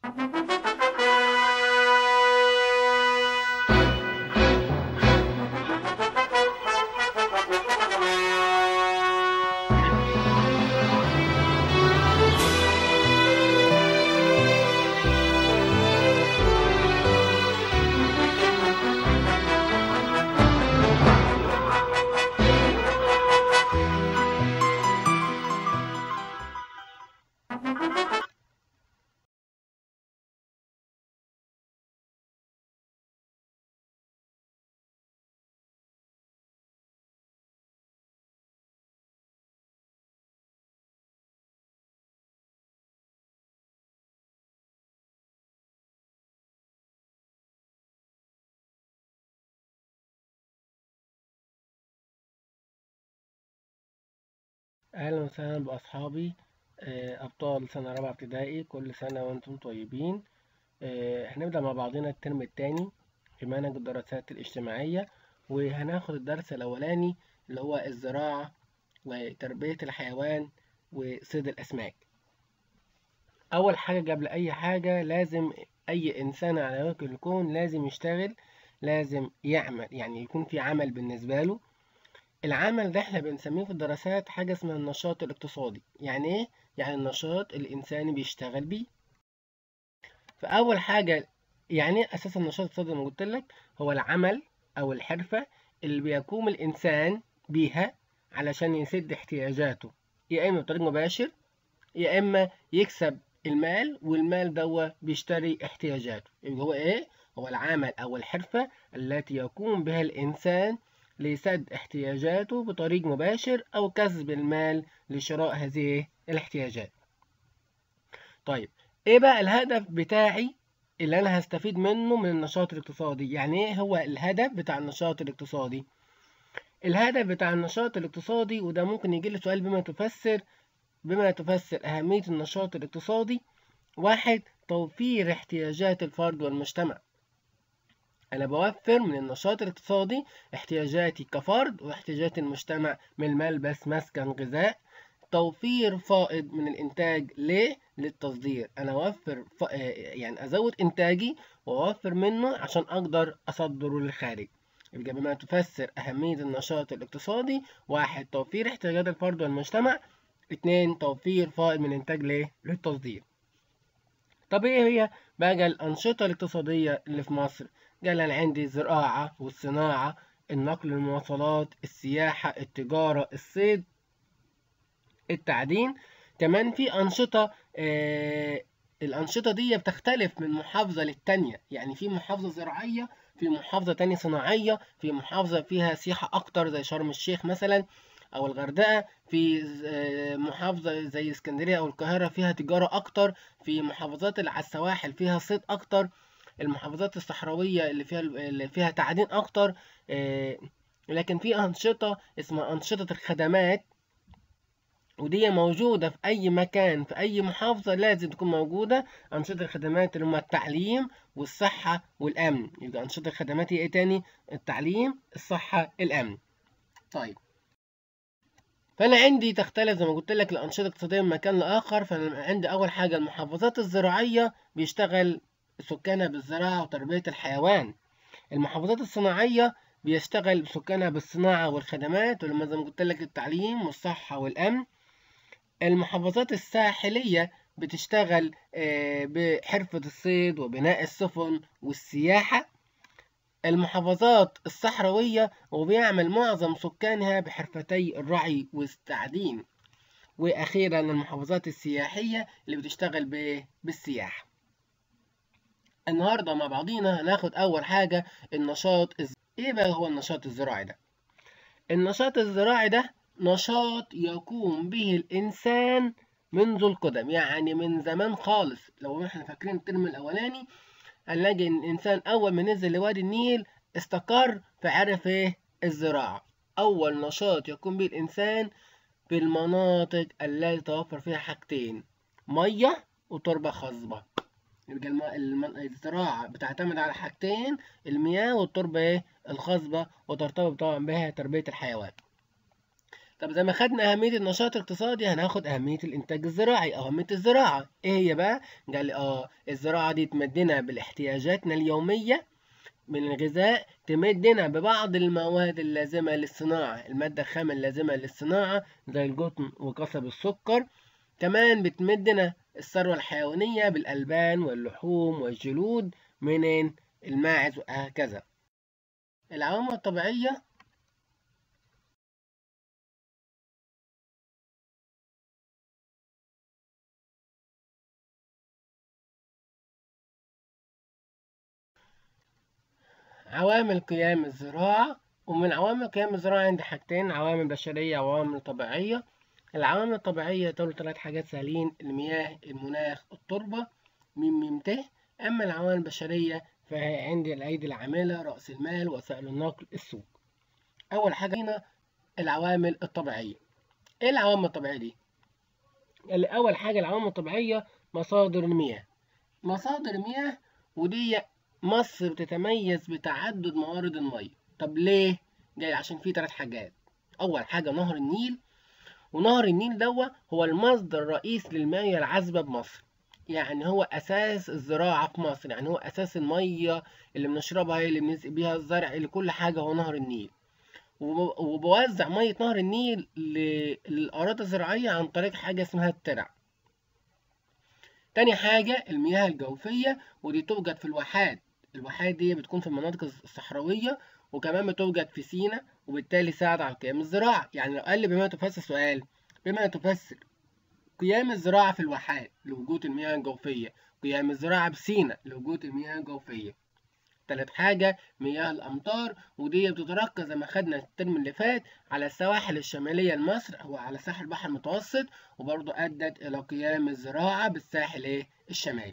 أهلا وسهلا بأصحابي آه، أبطال سنة رابعة ابتدائي كل سنة وأنتم طيبين آه، هنبدأ مع بعضنا الترم التاني في منهج الدراسات الاجتماعية وهناخد الدرس الأولاني اللي هو الزراعة وتربية الحيوان وصيد الأسماك أول حاجة قبل أي حاجة لازم أي إنسان على وجه الكون لازم يشتغل لازم يعمل يعني يكون في عمل بالنسبة له العمل ده احنا بنسميه في الدراسات حاجة اسمها النشاط الاقتصادي يعني ايه؟ يعني النشاط الإنساني بيشتغل بيه فأول حاجة يعني ايه أساس النشاط الاقتصادي زي ما قلت لك هو العمل أو الحرفة اللي بيقوم الإنسان بيها علشان يسد احتياجاته يا إما بطريق مباشر يا إما يكسب المال والمال دوا بيشتري احتياجاته يبقى هو إيه؟ هو العمل أو الحرفة التي يقوم بها الإنسان لسد احتياجاته بطريق مباشر أو كسب المال لشراء هذه الاحتياجات طيب إيه بقى الهدف بتاعي اللي أنا هستفيد منه من النشاط الاقتصادي يعني إيه هو الهدف بتاع النشاط الاقتصادي الهدف بتاع النشاط الاقتصادي وده ممكن يجي لي سؤال بما تفسر بما تفسر أهمية النشاط الاقتصادي واحد توفير احتياجات الفرد والمجتمع أنا بوفر من النشاط الاقتصادي احتياجاتي كفرد واحتياجات المجتمع من ملبس مسكن غذاء توفير فائض من الإنتاج ليه؟ للتصدير أنا أوفر ف... يعني أزود إنتاجي وأوفر منه عشان أقدر أصدره للخارج يبقى بما تفسر أهمية النشاط الاقتصادي واحد توفير احتياجات الفرد والمجتمع اتنين توفير فائض من الإنتاج ليه؟ للتصدير طب إيه هي بقى الأنشطة الاقتصادية اللي في مصر؟ قال أنا عندي الزراعة والصناعة النقل المواصلات السياحة التجارة الصيد التعدين كمان في أنشطة آه الأنشطة دي بتختلف من محافظة للتانية يعني في محافظة زراعية في محافظة تانية صناعية في محافظة فيها سياحة أكتر زي شرم الشيخ مثلا أو الغردقة في محافظة زي اسكندرية أو القاهرة فيها تجارة أكتر في محافظات اللي على السواحل فيها صيد أكتر المحافظات الصحراوية اللي فيها اللي فيها تعدين أكتر لكن في أنشطة اسمها أنشطة الخدمات ودي موجودة في أي مكان في أي محافظة لازم تكون موجودة أنشطة الخدمات اللي هما التعليم والصحة والأمن يبقى أنشطة الخدمات هي إيه تاني؟ التعليم الصحة الأمن طيب فأنا عندي تختلف زي ما قلت لك الأنشطة الاقتصادية من مكان لآخر فأنا عندي أول حاجة المحافظات الزراعية بيشتغل سكانها بالزراعة وتربية الحيوان المحافظات الصناعية بيشتغل سكانها بالصناعة والخدمات ولما زي ما قلت لك التعليم والصحة والأمن المحافظات الساحلية بتشتغل بحرفة الصيد وبناء السفن والسياحة المحافظات الصحراوية وبيعمل معظم سكانها بحرفتي الرعي والتعدين وأخيرا المحافظات السياحية اللي بتشتغل بالسياحة النهاردة مع بعضينا هناخد أول حاجة النشاط الز... إيه بقى هو النشاط الزراعي ده؟ النشاط الزراعي ده نشاط يقوم به الإنسان منذ القدم يعني من زمان خالص لو احنا فاكرين الترم الأولاني هنلاقي إن الإنسان أول ما نزل لوادي النيل استقر فعرف إيه الزراعة أول نشاط يقوم به الإنسان في المناطق التي توفر فيها حاجتين مية وتربة خصبة يبقى الم... الم... الزراعة بتعتمد على حاجتين المياه والتربة إيه الخصبة وترتبط طبعا بها تربية الحيوان طب زي ما خدنا أهمية النشاط الاقتصادي هناخد أهمية الإنتاج الزراعي أو أهمية الزراعة إيه هي بقى؟ قال لي آه الزراعة دي تمدنا بالاحتياجاتنا اليومية من الغذاء تمدنا ببعض المواد اللازمة للصناعة المادة الخام اللازمة للصناعة زي القطن وقصب السكر كمان بتمدنا الثروة الحيوانية بالألبان واللحوم والجلود من الماعز وهكذا العوامل الطبيعية عوامل قيام الزراعة ومن عوامل قيام الزراعة عندي حاجتين عوامل بشرية وعوامل طبيعية العوامل الطبيعية دول تلات حاجات سهلين المياه المناخ التربة ميم ميم ت أما العوامل البشرية فهي عندي الأيدي العاملة رأس المال وسائل النقل السوق أول حاجة هنا العوامل الطبيعية إيه العوامل الطبيعية دي؟ اللي أول حاجة العوامل الطبيعية مصادر المياه مصادر المياه ودي مصر بتتميز بتعدد موارد المية طب ليه؟ جاي عشان في تلات حاجات أول حاجة نهر النيل ونهر النيل دوا هو المصدر الرئيسي للمياه العذبة بمصر يعني هو أساس الزراعة في مصر يعني هو أساس المية اللي بنشربها اللي بنسقي بيها الزرع اللي كل حاجة هو نهر النيل وبوزع مية نهر النيل للأراضي الزراعية عن طريق حاجة اسمها الترع تاني حاجة المياه الجوفية ودي توجد في الواحات الواحات دي بتكون في المناطق الصحراوية وكمان بتوجد في سينا وبالتالي ساعد على قيام الزراعة يعني لو قال لي بما تفسر سؤال بما تفسر قيام الزراعة في الواحات لوجود المياه الجوفية قيام الزراعة بسينا لوجود المياه الجوفية تالت حاجة مياه الأمطار ودي بتتركز زي ما خدنا الترم اللي فات على السواحل الشمالية لمصر أو على ساحل البحر المتوسط وبرضه أدت إلى قيام الزراعة بالساحل إيه الشمالي.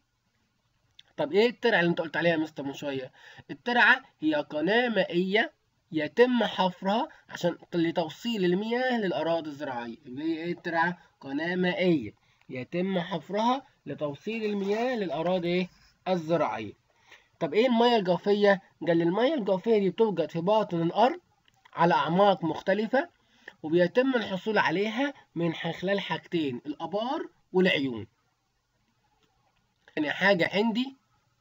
طب إيه الترعة اللي أنت قلت عليها يا مستر من شوية؟ الترعة هي قناة مائية يتم حفرها عشان لتوصيل المياه للأراضي الزراعية. يبقى هي إيه الترعة؟ قناة مائية يتم حفرها لتوصيل المياه للأراضي الزراعية. طب ايه المية الجوفية؟ قال المية الجوفية دي بتوجد في باطن الأرض على أعماق مختلفة وبيتم الحصول عليها من خلال حاجتين الآبار والعيون. يعني حاجة عندي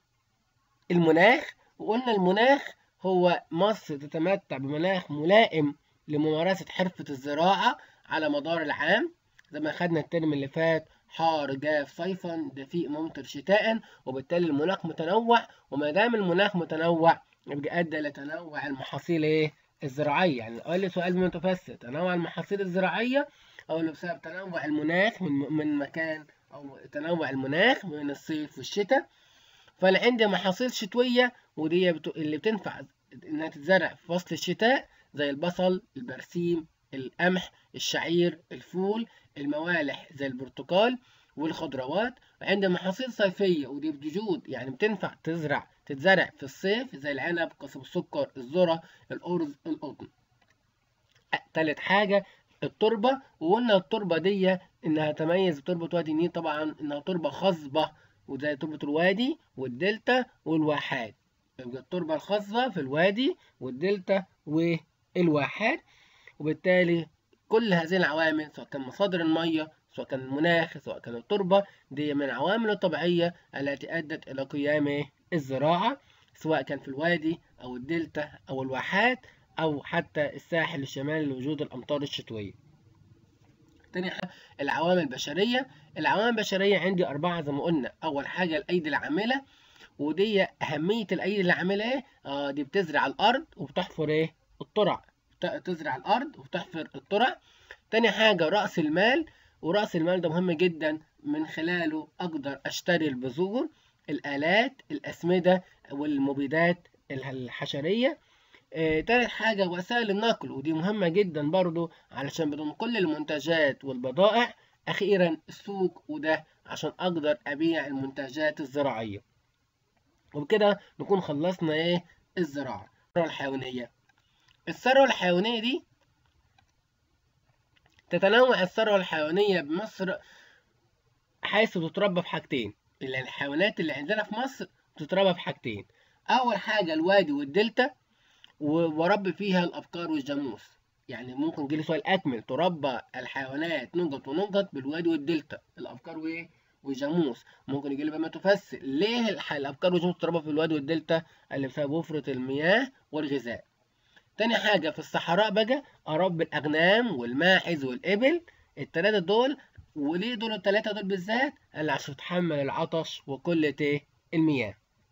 المناخ وقلنا المناخ هو مصر تتمتع بمناخ ملائم لممارسة حرفة الزراعة على مدار العام زي ما خدنا الترم اللي فات حار جاف صيفا دفيء ممطر شتاء وبالتالي المناخ متنوع وما دام المناخ متنوع يبقى ادى لتنوع المحاصيل ايه الزراعيه يعني قال لي سؤال متفسر تنوع المحاصيل الزراعيه او اللي بسبب تنوع المناخ من من مكان او تنوع المناخ من الصيف والشتاء فانا عندي محاصيل شتويه ودي بتو... اللي بتنفع انها تتزرع في فصل الشتاء زي البصل البرسيم القمح الشعير الفول الموالح زي البرتقال والخضروات وعندنا محاصيل صيفية ودي بجود يعني بتنفع تزرع تتزرع في الصيف زي العنب قصب السكر الذرة الأرز القطن تالت حاجة التربة وقلنا التربة دي إنها تميز بتربة وادي النيل طبعا إنها تربة خصبة وزي تربة الوادي والدلتا والواحات يبقى التربة الخصبة في الوادي والدلتا والواحات وبالتالي كل هذه العوامل سواء كان مصادر المية سواء كان المناخ سواء كان التربة دي من العوامل الطبيعية التي أدت إلى قيام الزراعة سواء كان في الوادي أو الدلتا أو الواحات أو حتى الساحل الشمالي لوجود الأمطار الشتوية. تاني حاجة العوامل البشرية العوامل البشرية عندي أربعة زي ما قلنا أول حاجة الأيدي العاملة ودي أهمية الأيدي العاملة إيه؟ آه دي بتزرع الأرض وبتحفر إيه؟ الترع تزرع الأرض وتحفر الترع تاني حاجة رأس المال ورأس المال ده مهم جدا من خلاله أقدر أشتري البذور الآلات الأسمدة والمبيدات الحشرية آه، تالت حاجة وسائل النقل ودي مهمة جدا برضو علشان بدون كل المنتجات والبضائع أخيرا السوق وده عشان أقدر أبيع المنتجات الزراعية وبكده نكون خلصنا إيه الزراعة الثروة الحيوانية الثروة الحيوانية دي تتنوع الثروة الحيوانية بمصر حيث تتربى في حاجتين اللي الحيوانات اللي عندنا في مصر تتربى في حاجتين أول حاجة الوادي والدلتا ورب فيها الأبقار والجاموس يعني ممكن يجيلي سؤال أكمل تربى الحيوانات نقط ونقط بالوادي والدلتا الأفكار وإيه وجاموس ممكن يجي لي بقى ما تفسر ليه الح- الأفكار والجاموس تربى في الوادي والدلتا اللي بسبب وفرة المياه والغذاء تاني حاجة في الصحراء بقى أربي الأغنام والماعز والإبل التلاتة دول وليه دول التلاتة دول بالذات؟ قال عشان تتحمل العطش وقلة إيه؟ المياه.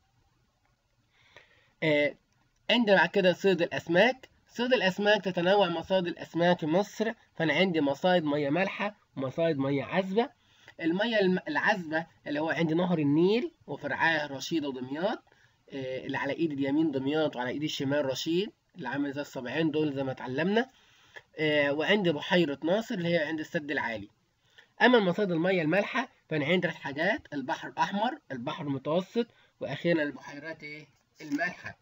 آه عندنا بعد كده صيد الأسماك، صيد الأسماك تتنوع مصادر الأسماك في مصر، فأنا عندي مصايد مياه مالحة ومصايد مياه عذبة. المياه الم- العذبة اللي هو عندي نهر النيل وفرعاه رشيد ودمياط، آه اللي على إيد اليمين دمياط وعلى إيد الشمال رشيد، اللي عامل زي الصابعين دول زي ما اتعلمنا. آه وعندي بحيرة ناصر اللي هي عند السد العالي. أما مصادر المياه المالحة فأنا عندي ثلاث حاجات البحر الأحمر البحر المتوسط وأخيرا البحيرات إيه؟ المالحة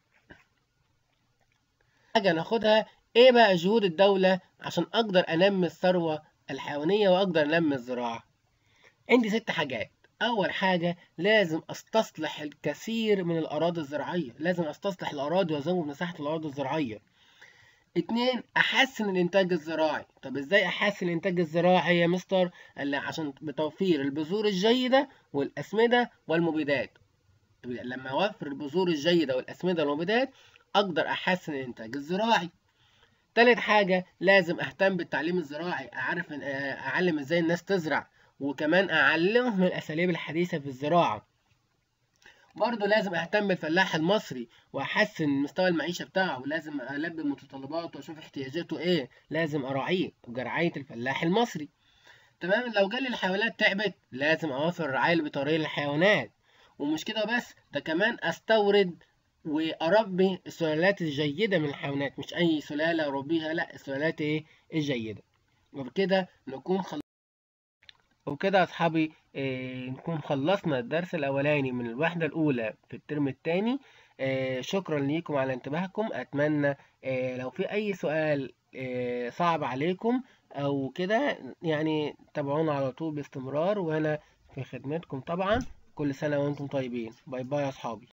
حاجة ناخدها إيه بقى جهود الدولة عشان أقدر أنمي الثروة الحيوانية وأقدر أنمي الزراعة عندي ست حاجات أول حاجة لازم أستصلح الكثير من الأراضي الزراعية لازم أستصلح الأراضي وأزود مساحة الأراضي الزراعية اتنين احسن الانتاج الزراعي طب ازاي احسن الانتاج الزراعي يا مستر قال لي عشان بتوفير البذور الجيده والاسمده والمبيدات لما اوفر البذور الجيده والاسمده والمبيدات اقدر احسن الانتاج الزراعي تالت حاجه لازم اهتم بالتعليم الزراعي اعرف اعلم ازاي الناس تزرع وكمان اعلمهم الاساليب الحديثه في الزراعه برضه لازم اهتم بالفلاح المصري واحسن مستوى المعيشه بتاعه ولازم البي متطلباته واشوف احتياجاته ايه لازم اراعيه برعايه الفلاح المصري تمام لو جالي الحيوانات تعبت لازم اوفر الرعايه البيطريه للحيوانات ومش كده بس ده كمان استورد واربي السلالات الجيده من الحيوانات مش اي سلاله اربيها لا السلالات ايه الجيده وبكده نكون خل... وبكده يا أصحابي آه نكون خلصنا الدرس الأولاني من الوحدة الأولى في الترم الثاني آه شكرا ليكم على انتباهكم أتمنى آه لو في أي سؤال آه صعب عليكم أو كده يعني تابعونا على طول باستمرار وأنا في خدمتكم طبعا كل سنة وأنتم طيبين باي باي يا أصحابي